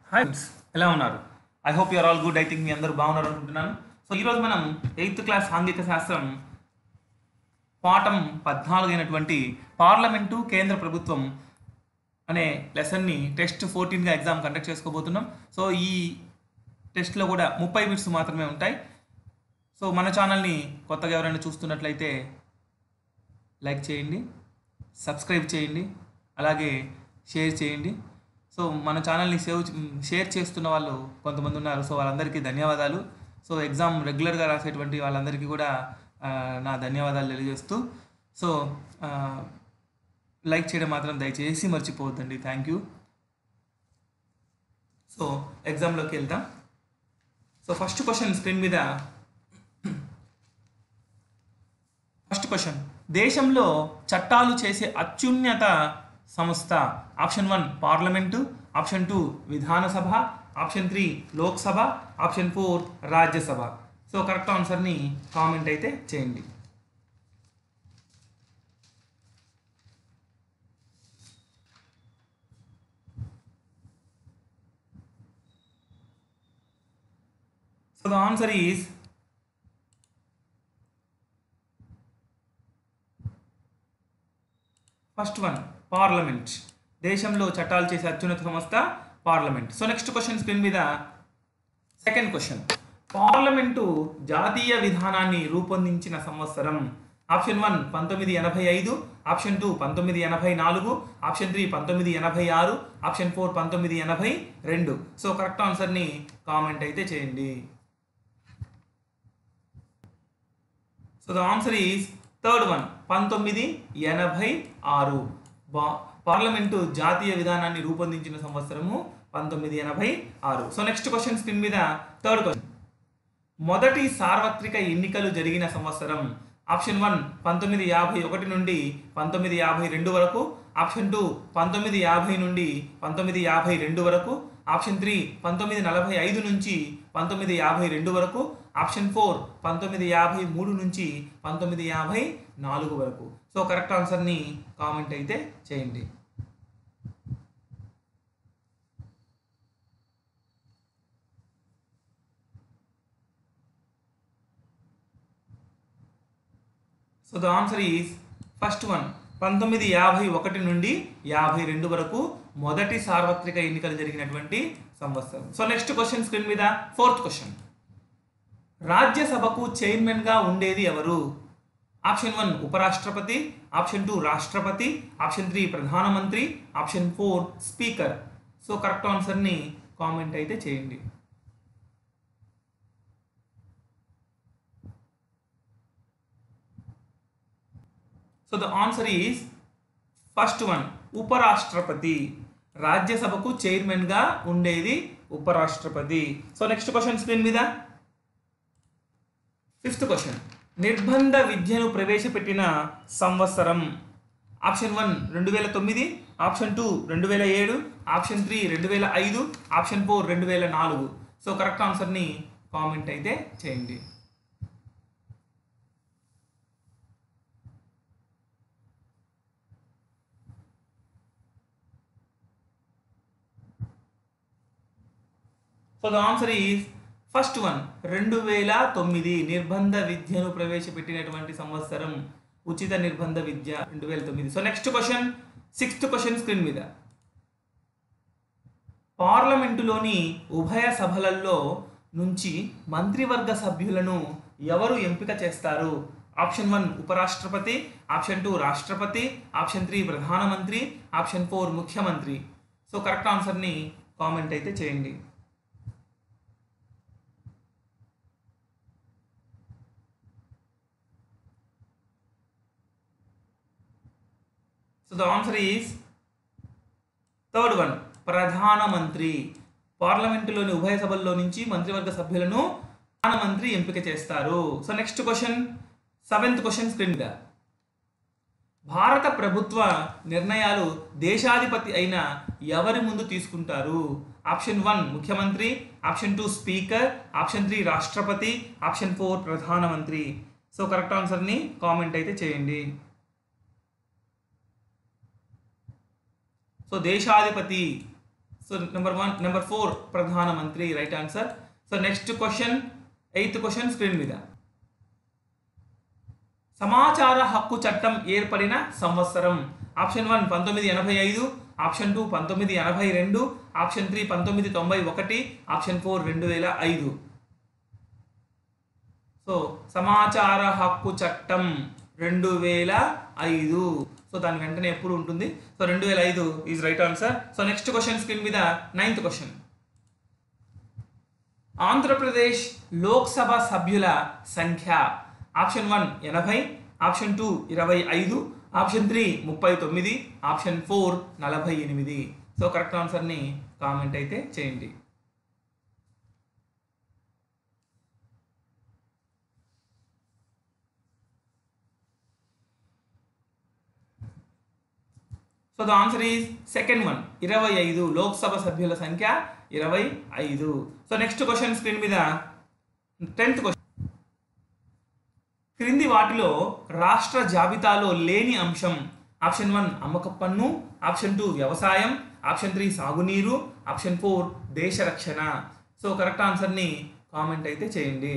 Hi friends ఎలా ఉన్నారు I hope you're all good I think మీ అందరూ బాగున్నారు అనుకుంటున్నాను సో ఈరోజు మనం ఎయిత్ క్లాస్ సాంఘిక శాస్త్రం పాఠం పద్నాలుగు అయినటువంటి పార్లమెంటు కేంద్ర ప్రభుత్వం అనే లెసన్ని టెస్ట్ ఫోర్టీన్గా ఎగ్జామ్ కండక్ట్ చేసుకోబోతున్నాం సో ఈ టెస్ట్లో కూడా ముప్పై బిట్స్ మాత్రమే ఉంటాయి సో మన ఛానల్ని కొత్తగా ఎవరైనా చూస్తున్నట్లయితే లైక్ చేయండి సబ్స్క్రైబ్ చేయండి అలాగే షేర్ చేయండి సో మన ఛానల్ని సేవ్ షేర్ చేస్తున్న వాళ్ళు కొంతమంది ఉన్నారు సో వాళ్ళందరికీ ధన్యవాదాలు సో ఎగ్జామ్ రెగ్యులర్గా రాసేటువంటి వాళ్ళందరికీ కూడా ఆ, నా ధన్యవాదాలు తెలియజేస్తూ సో ఆ, లైక్ చేయడం మాత్రం దయచేసి మర్చిపోవద్దండి థ్యాంక్ యూ సో ఎగ్జామ్లోకి వెళ్తాం సో ఫస్ట్ క్వశ్చన్ స్క్రీన్ మీద ఫస్ట్ క్వశ్చన్ దేశంలో చట్టాలు చేసే అత్యున్నత సంస్థ option one parliament option two Vidhan Sabha option three Lok Sabha option four Rajya Sabha so correct ఆన్సర్ని కామెంట్ అయితే చేయండి so the answer is first one parliament దేశంలో చట్టాలు చేసే అత్యున్నత సంస్థ parliament so next question screen మీద సెకండ్ క్వశ్చన్ పార్లమెంటు జాతీయ విధానాన్ని రూపొందించిన సంవత్సరం ఆప్షన్ వన్ పంతొమ్మిది ఎనభై ఐదు ఆప్షన్ టూ పంతొమ్మిది ఎనభై నాలుగు ఆప్షన్ త్రీ పంతొమ్మిది ఎనభై ఆరు ఆప్షన్ ఫోర్ పంతొమ్మిది ఎనభై రెండు సో కరెక్ట్ ఆన్సర్ని కామెంట్ అయితే చేయండి so the answer is third one పంతొమ్మిది ఎనభై ఆరు బా పార్లమెంటు జాతీయ విధానాన్ని రూపొందించిన సంవత్సరము పంతొమ్మిది ఎనభై ఆరు సో నెక్స్ట్ క్వశ్చన్ స్క్రీన్ మీద థర్డ్ క్వశ్చన్ మొదటి సార్వత్రిక ఎన్నికలు జరిగిన సంవత్సరం ఆప్షన్ వన్ పంతొమ్మిది యాభై ఒకటి నుండి పంతొమ్మిది యాభై రెండు వరకు ఆప్షన్ టూ పంతొమ్మిది యాభై నుండి పంతొమ్మిది యాభై రెండు వరకు ఆప్షన్ త్రీ పంతొమ్మిది నలభై ఐదు నుంచి పంతొమ్మిది యాభై రెండు వరకు ఆప్షన్ ఫోర్ పంతొమ్మిది యాభై మూడు నుంచి పంతొమ్మిది యాభై నాలుగు వరకు సో కరెక్ట్ ఆన్సర్ని కామెంట్ అయితే చేయండి so the answer is first one పంతొమ్మిది యాభై ఒకటి నుండి యాభై రెండు వరకు మొదటి సార్వత్రిక ఎన్నికలు జరిగినటువంటి సంవత్సరం సో నెక్స్ట్ క్వశ్చన్ స్క్రీన్ మీద ఫోర్త్ క్వశ్చన్ రాజ్యసభకు చైర్మన్గా ఉండేది ఎవరు ఆప్షన్ వన్ ఉపరాష్ట్రపతి ఆప్షన్ టూ రాష్ట్రపతి ఆప్షన్ త్రీ ప్రధానమంత్రి option four speaker so correct ఆన్సర్ని కామెంట్ అయితే చేయండి so the answer is first one ఉపరాష్ట్రపతి రాజ్యసభకు చైర్మన్గా ఉండేది ఉపరాష్ట్రపతి సో నెక్స్ట్ క్వశ్చన్ స్క్రీన్ మీద ఫిఫ్త్ క్వశ్చన్ నిర్బంధ విద్యను ప్రవేశపెట్టిన సంవత్సరం ఆప్షన్ వన్ రెండు వేల తొమ్మిది ఆప్షన్ టూ రెండు వేల ఏడు ఆప్షన్ త్రీ రెండు వేల ఐదు ఆప్షన్ ఫోర్ రెండు వేల నాలుగు సో కరెక్ట్ ఆన్సర్ని కామెంట్ అయితే చేయండి so the answer is first one రెండు వేల తొమ్మిది నిర్బంధ విద్యను ప్రవేశపెట్టినటువంటి సంవత్సరం ఉచిత నిర్బంధ విద్య రెండు వేల తొమ్మిది so next question sixth question screen మీద పార్లమెంటులోని ఉభయ సభలలో నుంచి మంత్రివర్గ సభ్యులను ఎవరు ఎంపిక చేస్తారు ఆప్షన్ వన్ ఉపరాష్ట్రపతి ఆప్షన్ టూ రాష్ట్రపతి ఆప్షన్ త్రీ ప్రధానమంత్రి ఆప్షన్ ఫోర్ ముఖ్యమంత్రి సో కరెక్ట్ ఆన్సర్ని కామెంట్ అయితే చేయండి so the answer is third one ప్రధానమంత్రి పార్లమెంటులోని ఉభయ సభల్లో నుంచి మంత్రివర్గ సభ్యులను ప్రధానమంత్రి ఎంపిక చేస్తారు so next question seventh question screen మీద భారత ప్రభుత్వ నిర్ణయాలు దేశాధిపతి అయిన ఎవరి ముందు తీసుకుంటారు ఆప్షన్ వన్ ముఖ్యమంత్రి option two speaker option three రాష్ట్రపతి ఆప్షన్ ఫోర్ ప్రధానమంత్రి సో కరెక్ట్ ఆన్సర్ని కామెంట్ అయితే చేయండి సో దేశాధిపతి so number one number four ప్రధానమంత్రి right answer so next question eighth question screen మీద సమాచార హక్కు చట్టం ఏర్పడిన సంవత్సరం ఆప్షన్ వన్ పంతొమ్మిది ఎనభై ఐదు ఆప్షన్ టూ పంతొమ్మిది ఎనభై రెండు ఆప్షన్ త్రీ పంతొమ్మిది తొంభై ఒకటి ఆప్షన్ ఫోర్ రెండు వేల ఐదు సో సమాచార హక్కు చట్టం రెండు వేల ఐదు సో దాని వెంటనే ఎప్పుడు ఉంటుంది సో రెండు వేల ఐదు is right answer so next question screen మీద నైన్త్ క్వశ్చన్ ఆంధ్రప్రదేశ్ లోక్సభ సభ్యుల సంఖ్య ఆప్షన్ వన్ ఎనభై ఆప్షన్ టూ ఇరవై ఐదు ఆప్షన్ త్రీ ముప్పై తొమ్మిది ఆప్షన్ ఫోర్ నలభై ఎనిమిది సో కరెక్ట్ ఆన్సర్ని కామెంట్ అయితే చేయండి so the answer is second one ఇరవై ఐదు లోక్సభ సభ్యుల సంఖ్య ఇరవై ఐదు సో నెక్స్ట్ క్వశ్చన్ స్క్రీన్ మీద టెన్త్ క్వశ్చన్ క్రింది వాటిలో రాష్ట్ర జాబితాలో లేని అంశం ఆప్షన్ వన్ అమ్మక పన్ను ఆప్షన్ టూ వ్యవసాయం ఆప్షన్ త్రీ సాగునీరు ఆప్షన్ ఫోర్ దేశ రక్షణ సో కరెక్ట్ ఆన్సర్ని కామెంట్ అయితే చేయండి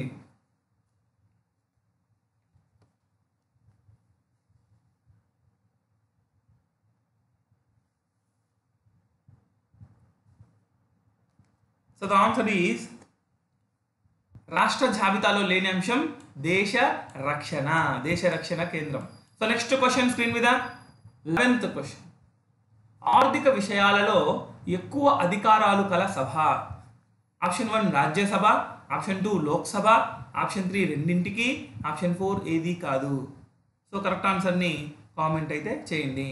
సో ద ఆన్సర్ ఈజ్ రాష్ట్ర జాబితాలో లేని అంశం దేశ రక్షణ దేశ రక్షణ కేంద్రం సో నెక్స్ట్ క్వశ్చన్ స్క్రీన్ మీద లెవెన్త్ క్వశ్చన్ ఆర్థిక విషయాలలో ఎక్కువ అధికారాలు కల సభ option one Rajya Sabha option two Lok Sabha option three రెండింటికి ఆప్షన్ ఫోర్ ఏది కాదు సో కరెక్ట్ ఆన్సర్ని కామెంట్ అయితే చేయండి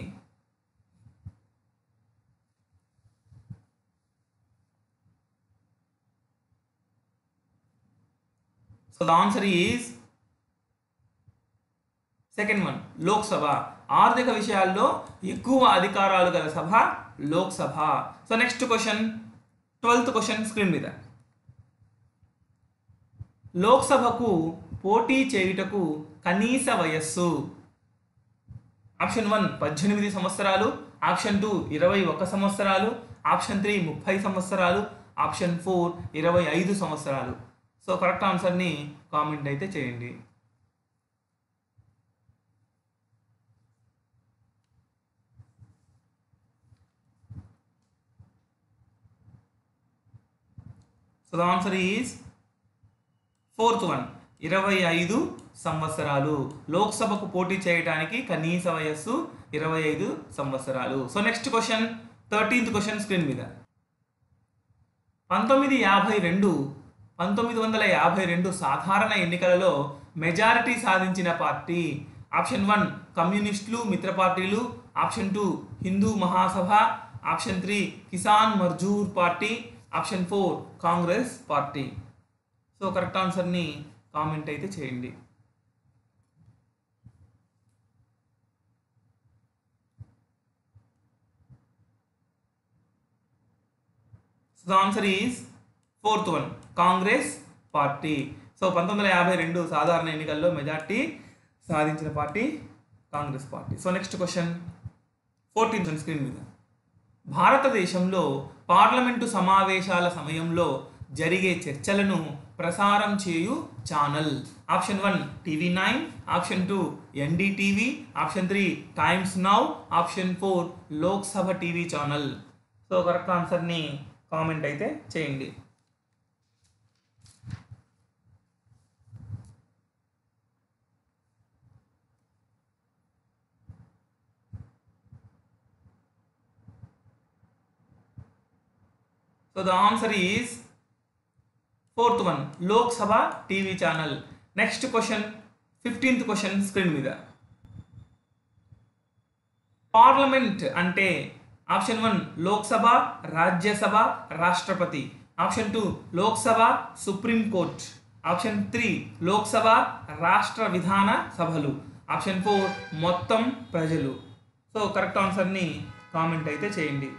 so the answer is second one Lok Sabha ఆర్థిక విషయాల్లో ఎక్కువ అధికారాలు గల సభ Lok Sabha so next question twelfth question screen మీద లోక్సభకు పోటీ చేయుటకు కనీస వయస్సు ఆప్షన్ వన్ పద్దెనిమిది సంవత్సరాలు ఆప్షన్ టూ ఇరవై ఒక సంవత్సరాలు ఆప్షన్ త్రీ ముప్పై సంవత్సరాలు ఆప్షన్ ఫోర్ ఇరవై ఐదు సంవత్సరాలు సో కరెక్ట్ ఆన్సర్ని కామెంట్ అయితే చేయండి so the answer is fourth one ఇరవై ఐదు సంవత్సరాలు లోక్సభకు పోటీ చేయడానికి కనీస వయస్సు ఇరవై ఐదు సంవత్సరాలు so next question thirteenth question screen మీద పంతొమ్మిది యాభై రెండు పంతొమ్మిది వందల యాభై రెండు సాధారణ ఎన్నికలలో మెజారిటీ సాధించిన పార్టీ ఆప్షన్ వన్ కమ్యూనిస్టులు మిత్ర పార్టీలు option two Hindu Mahasabha option three Kisan Mazdoor party option four Congress party so correct ఆన్సర్ని కామెంట్ అయితే చేయండి so the answer is fourth one Congress party so పంతొమ్మిది వందల యాభై రెండు సాధారణ ఎన్నికల్లో మెజార్టీ సాధించిన పార్టీ Congress party so next question fourteenth screen మీద భారతదేశంలో పార్లమెంటు సమావేశాల సమయంలో జరిగే చర్చలను ప్రసారం చేయు channel option one TV nine option two NDTV option three Times Now option four Lok Sabha TV channel so correct ఆన్సర్ని కామెంట్ అయితే చేయండి so the answer is fourth one Lok Sabha TV channel next question fifteenth question screen మీద parliament అంటే option one Lok Sabha Rajya Sabha రాష్ట్రపతి option two Lok Sabha supreme court option three Lok Sabha రాష్ట్ర విధాన సభలు option four మొత్తం ప్రజలు సో కరెక్ట్ ఆన్సర్ని కామెంట్ అయితే చేయండి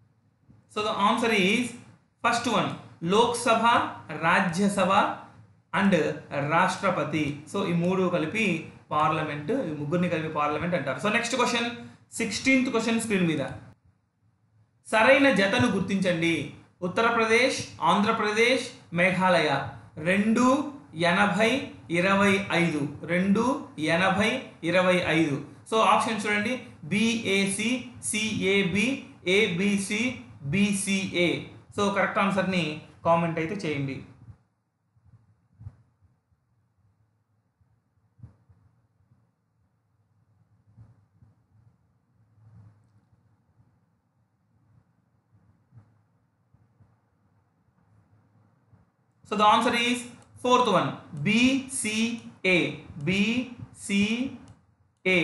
so the answer is first one Lok Sabha Rajya Sabha and రాష్ట్రపతి సో ఈ మూడు కలిపి పార్లమెంట్ ఈ ముగ్గురిని కలిపి పార్లమెంట్ అంటారు so next question sixteenth question screen మీద సరైన జతను గుర్తించండి ఉత్తరప్రదేశ్ ఆంధ్రప్రదేశ్ మేఘాలయ రెండు ఎనభై ఇరవై ఐదు రెండు ఎనభై ఇరవై ఐదు సో ఆప్షన్ చూడండి BAC CAB ABC BCA so correct ఆన్సర్ని కామెంట్ అయితే చేయండి So the answer is fourth one B C A B C A.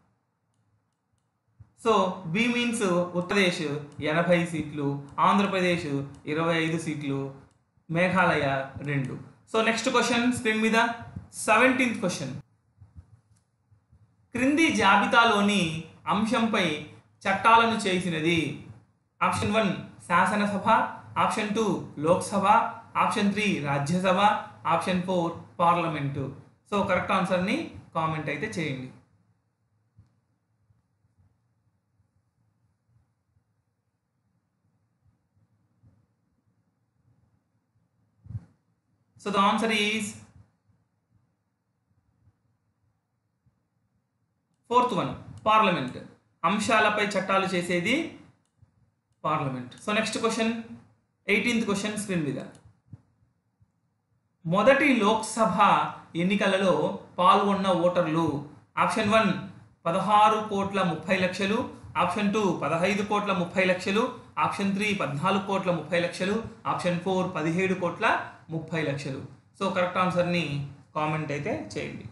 So B means Uttar Pradesh ఎనభై సీట్లు ఆంధ్రప్రదేశ్ ఇరవై ఐదు సీట్లు మేఘాలయ రెండు సో నెక్స్ట్ క్వశ్చన్ స్క్రీన్ మీద సెవెంటీన్త్ క్వశ్చన్ క్రింది జాబితాలోని అంశంపై చట్టాలను చేసినది ఆప్షన్ వన్ శాసనసభ option two Lok Sabha option three Rajya Sabha option four parliament so correct ఆన్సర్ని కామెంట్ అయితే చేయండి so the answer is fourth one parliament అంశాలపై చట్టాలు చేసేది parliament so next question eighteenth question screen మీద మొదటి లోక్సభ ఎన్నికలలో పాల్గొన్న ఓటర్లు ఆప్షన్ వన్ పదహారు కోట్ల ముప్పై లక్షలు ఆప్షన్ టూ పదహైదు కోట్ల ముప్పై లక్షలు ఆప్షన్ త్రీ పద్నాలుగు కోట్ల ముప్పై లక్షలు ఆప్షన్ ఫోర్ పదిహేడు కోట్ల ముప్పై లక్షలు సో కరెక్ట్ ఆన్సర్ని కామెంట్ అయితే చేయండి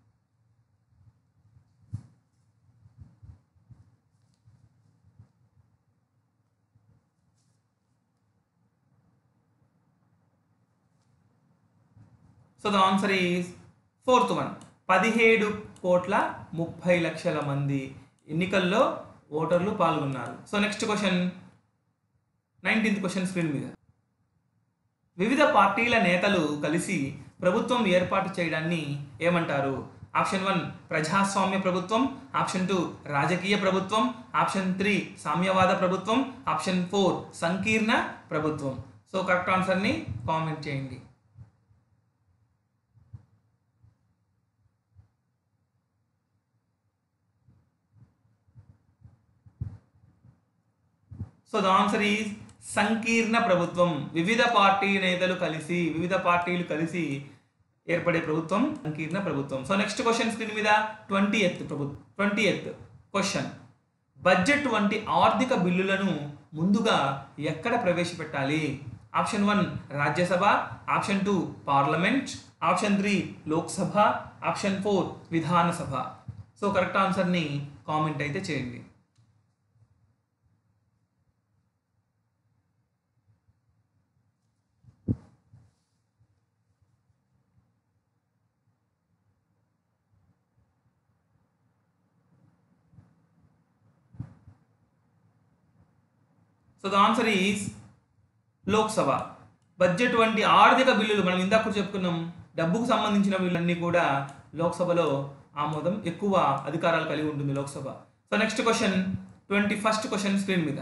so the answer is fourth one పదిహేడు కోట్ల ముప్పై లక్షల మంది ఎన్నికల్లో ఓటర్లు పాల్గొన్నారు so next question nineteenth question screen మీద వివిధ పార్టీల నేతలు కలిసి ప్రభుత్వం ఏర్పాటు చేయడాన్ని ఏమంటారు ఆప్షన్ వన్ ప్రజాస్వామ్య ప్రభుత్వం ఆప్షన్ టూ రాజకీయ ప్రభుత్వం ఆప్షన్ త్రీ సామ్యవాద ప్రభుత్వం ఆప్షన్ ఫోర్ సంకీర్ణ ప్రభుత్వం సో కరెక్ట్ ఆన్సర్ని కామెంట్ చేయండి సో ద ఆన్సర్ ఈజ్ సంకీర్ణ ప్రభుత్వం వివిధ పార్టీ నేతలు కలిసి వివిధ పార్టీలు కలిసి ఏర్పడే ప్రభుత్వం సంకీర్ణ ప్రభుత్వం సో నెక్స్ట్ క్వశ్చన్ స్క్రీన్ మీద ట్వంటీ ఎత్ ప్రభుత్వం ట్వంటీ ఎత్ క్వశ్చన్ బడ్జెట్ వంటి ఆర్థిక బిల్లులను ముందుగా ఎక్కడ ప్రవేశపెట్టాలి option one Rajya Sabha option two parliament option three Lok Sabha option four Vidhan Sabha so correct ఆన్సర్ని కామెంట్ అయితే చేయండి so the answer is Lok Sabha budget వంటి ఆర్థిక బిల్లులు మనం ఇందాక చెప్పుకున్నాం డబ్బుకు సంబంధించిన బిల్లులన్నీ కూడా లోక్సభలో ఆమోదం ఎక్కువ అధికారాలు కలిగి ఉంటుంది Lok Sabha so next question twenty first question screen మీద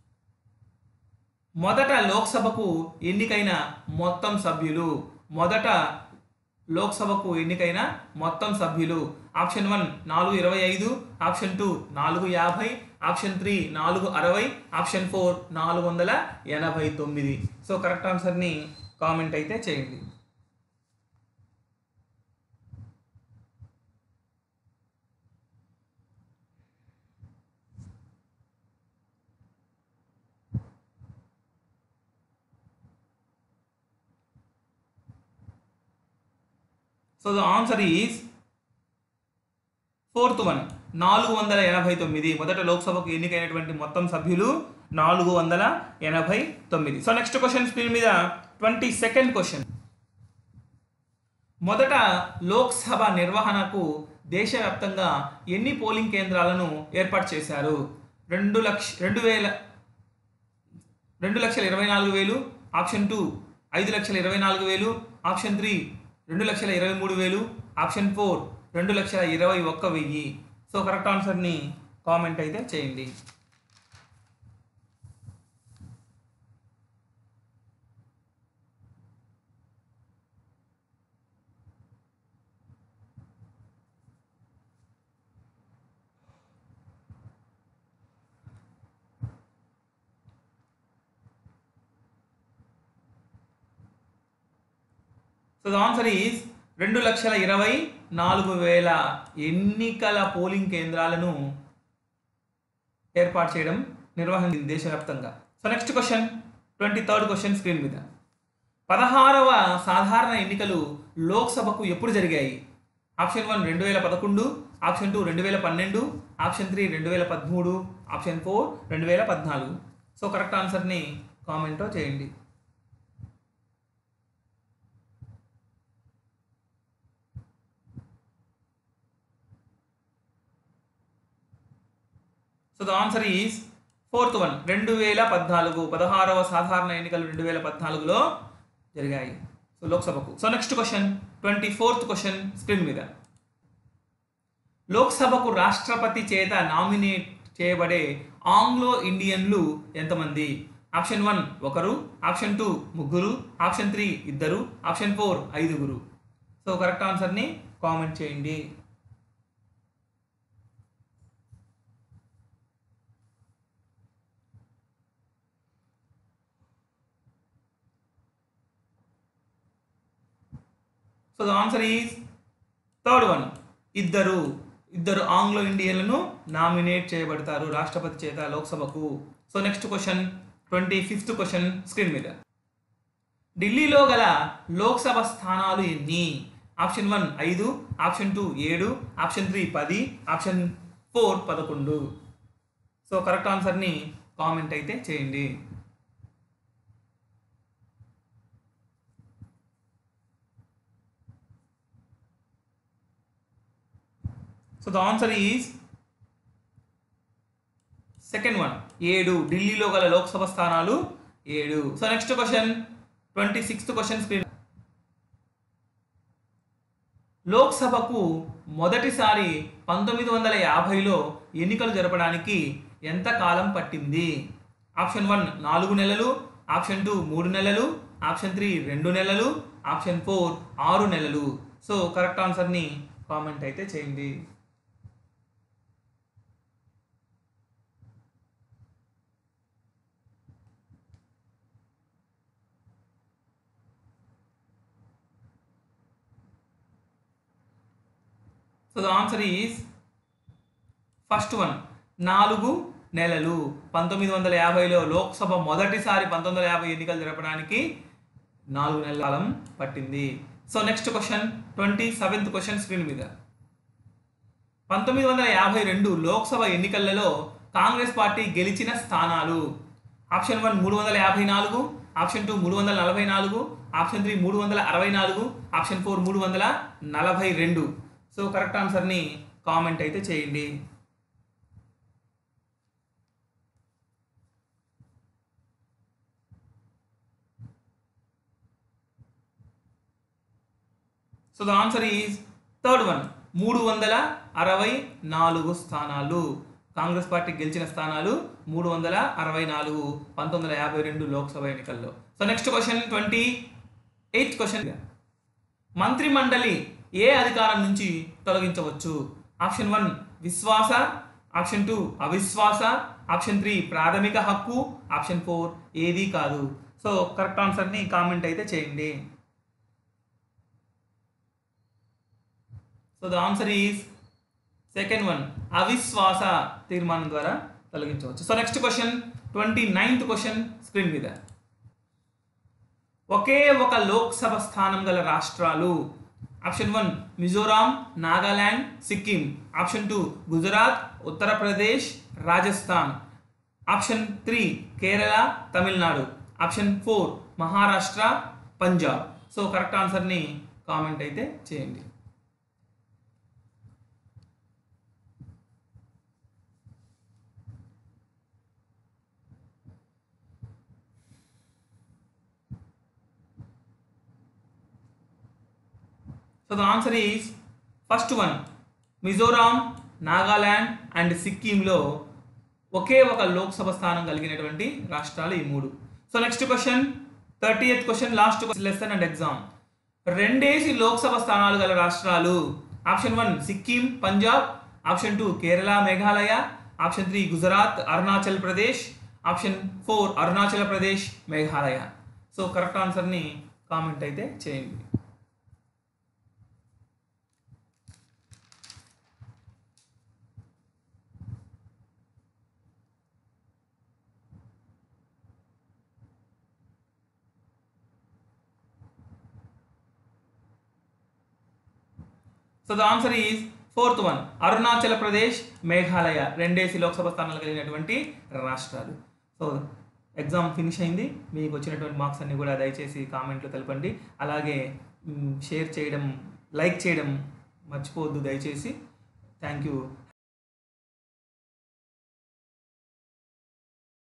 మొదట లోక్సభకు ఎన్నికైన మొత్తం సభ్యులు మొదట లోక్సభకు ఎన్నికైన మొత్తం సభ్యులు ఆప్షన్ వన్ నాలుగు ఇరవై ఐదు ఆప్షన్ టూ నాలుగు యాభై ఆప్షన్ త్రీ నాలుగు అరవై ఆప్షన్ ఫోర్ నాలుగు వందల ఎనభై తొమ్మిది సో కరెక్ట్ ఆన్సర్ని కామెంట్ అయితే చేయండి so the answer is fourth one నాలుగు వందల ఎనభై తొమ్మిది మొదట లోక్సభకు ఎన్నికైనటువంటి మొత్తం సభ్యులు నాలుగు వందల ఎనభై తొమ్మిది సో నెక్స్ట్ క్వశ్చన్ స్క్రీన్ మీద ట్వంటీ సెకండ్ క్వశ్చన్ మొదట లోక్సభ నిర్వహణకు దేశవ్యాప్తంగా ఎన్ని పోలింగ్ కేంద్రాలను ఏర్పాటు చేశారు రెండు లక్ష రెండు వేల రెండు లక్షల ఇరవై నాలుగు వేలు ఆప్షన్ టూ ఐదు లక్షల ఇరవై నాలుగు వేలు ఆప్షన్ త్రీ రెండు లక్షల ఇరవై మూడు వేలు ఆప్షన్ ఫోర్ రెండు లక్షల ఇరవై ఒక్క వెయ్యి సో కరెక్ట్ ఆన్సర్ని కామెంట్ అయితే చేయండి సో ద ఆన్సర్ ఈజ్ రెండు లక్షల ఇరవై నాలుగు వేల ఎన్నికల పోలింగ్ కేంద్రాలను ఏర్పాటు చేయడం నిర్వహించింది దేశవ్యాప్తంగా so next question twenty third question screen మీద పదహారవ సాధారణ ఎన్నికలు లోక్సభకు ఎప్పుడు జరిగాయి ఆప్షన్ వన్ రెండు వేల పదకొండు ఆప్షన్ టూ రెండు వేల పన్నెండు ఆప్షన్ త్రీ రెండు వేల పదమూడు ఆప్షన్ ఫోర్ రెండు వేల పద్నాలుగు సో కరెక్ట్ ఆన్సర్ని కామెంటో చేయండి so the answer is fourth one రెండు వేల పద్నాలుగు పదహారవ సాధారణ ఎన్నికలు రెండు వేల పద్నాలుగులో జరిగాయి సో లోక్సభకు so next question twenty fourth question screen మీద లోక్సభకు రాష్ట్రపతి చేత నామినేట్ చేయబడే ఆంగ్లో ఇండియన్లు ఎంతమంది ఆప్షన్ వన్ ఒకరు ఆప్షన్ టూ ముగ్గురు ఆప్షన్ త్రీ ఇద్దరు ఆప్షన్ ఫోర్ ఐదుగురు సో కరెక్ట్ ఆన్సర్ని కామెంట్ చేయండి so the answer is third one ఇద్దరు ఇద్దరు ఆంగ్లో ఇండియన్లను నామినేట్ చేయబడతారు రాష్ట్రపతి చేత లోక్సభకు so next question twenty fifth question screen మీద ఢిల్లీలో గల లోక్సభ స్థానాలు ఎన్ని ఆప్షన్ వన్ ఐదు ఆప్షన్ టూ ఏడు ఆప్షన్ త్రీ పది ఆప్షన్ ఫోర్ పదకొండు సో కరెక్ట్ ఆన్సర్ని కామెంట్ అయితే చేయండి so the answer is second one ఏడు ఢిల్లీలో గల లోక్సభ స్థానాలు ఏడు so next question twenty sixth question screen లోక్సభకు మొదటిసారి పంతొమ్మిది వందల యాభైలో ఎన్నికలు జరపడానికి ఎంత కాలం పట్టింది ఆప్షన్ వన్ నాలుగు నెలలు ఆప్షన్ టూ మూడు నెలలు ఆప్షన్ త్రీ రెండు నెలలు ఆప్షన్ ఫోర్ ఆరు నెలలు సో కరెక్ట్ ఆన్సర్ని కామెంట్ అయితే చేయండి so the answer is first one నాలుగు నెలలు పంతొమ్మిది వందల యాభైలో లోక్సభ మొదటిసారి పంతొమ్మిది వందల యాభై ఎన్నికలు జరపడానికి నాలుగు నెలల కాలం పట్టింది so next question twenty seventh question screen మీద పంతొమ్మిది వందల యాభై రెండు లోక్సభ ఎన్నికలలో కాంగ్రెస్ పార్టీ గెలిచిన స్థానాలు ఆప్షన్ వన్ మూడు వందల యాభై నాలుగు ఆప్షన్ టూ మూడు వందల నలభై నాలుగు ఆప్షన్ త్రీ మూడు వందల అరవై నాలుగు ఆప్షన్ ఫోర్ మూడు వందల నలభై రెండు సో కరెక్ట్ ఆన్సర్ని కామెంట్ అయితే చేయండి so the answer is third one మూడు వందల అరవై నాలుగు స్థానాలు కాంగ్రెస్ పార్టీ గెలిచిన స్థానాలు మూడు వందల అరవై నాలుగు పంతొమ్మిది వందల యాభై రెండు లోక్సభ ఎన్నికల్లో so next question twenty eighth question మంత్రి మండలి ఏ అధికారం నుంచి తొలగించవచ్చు ఆప్షన్ వన్ విశ్వాస ఆప్షన్ టూ అవిశ్వాస ఆప్షన్ త్రీ ప్రాథమిక హక్కు ఆప్షన్ ఫోర్ ఏది కాదు సో కరెక్ట్ ఆన్సర్ని కామెంట్ అయితే చేయండి so the answer is second one అవిశ్వాస తీర్మానం ద్వారా తొలగించవచ్చు so next question twenty ninth question screen మీద ఒకే ఒక లోక్సభ స్థానం గల రాష్ట్రాలు option one Mizoram Nagaland Sikkim option two Gujarat Uttar Pradesh Rajasthan option three Kerala Tamil Nadu option four Maharashtra Punjab so correct ఆన్సర్ని కామెంట్ అయితే చేయండి so the answer is first one Mizoram Nagaland and సిక్కింలో ఒకే ఒక లోక్సభ స్థానం కలిగినటువంటి రాష్ట్రాలు ఈ మూడు so next question thirty eighth question last lesson and exam రెండేసి లోక్సభ స్థానాలు గల రాష్ట్రాలు option one Sikkim Punjab option two Kerala Meghalaya option three Gujarat Arunachal Pradesh option four Arunachal Pradesh Meghalaya so correct ఆన్సర్ని కామెంట్ అయితే చేయండి so the answer is fourth one Arunachal Pradesh Meghalaya రెండేసి లోక్సభ స్థానాలు కలిగినటువంటి రాష్ట్రాలు సో ఎగ్జామ్ ఫినిష్ అయింది మీకు వచ్చినటువంటి మార్క్స్ అన్ని కూడా దయచేసి కామెంట్లో తెలపండి అలాగే మ్, షేర్ చేయడం లైక్ చేయడం మర్చిపోవద్దు దయచేసి థ్యాంక్ యూ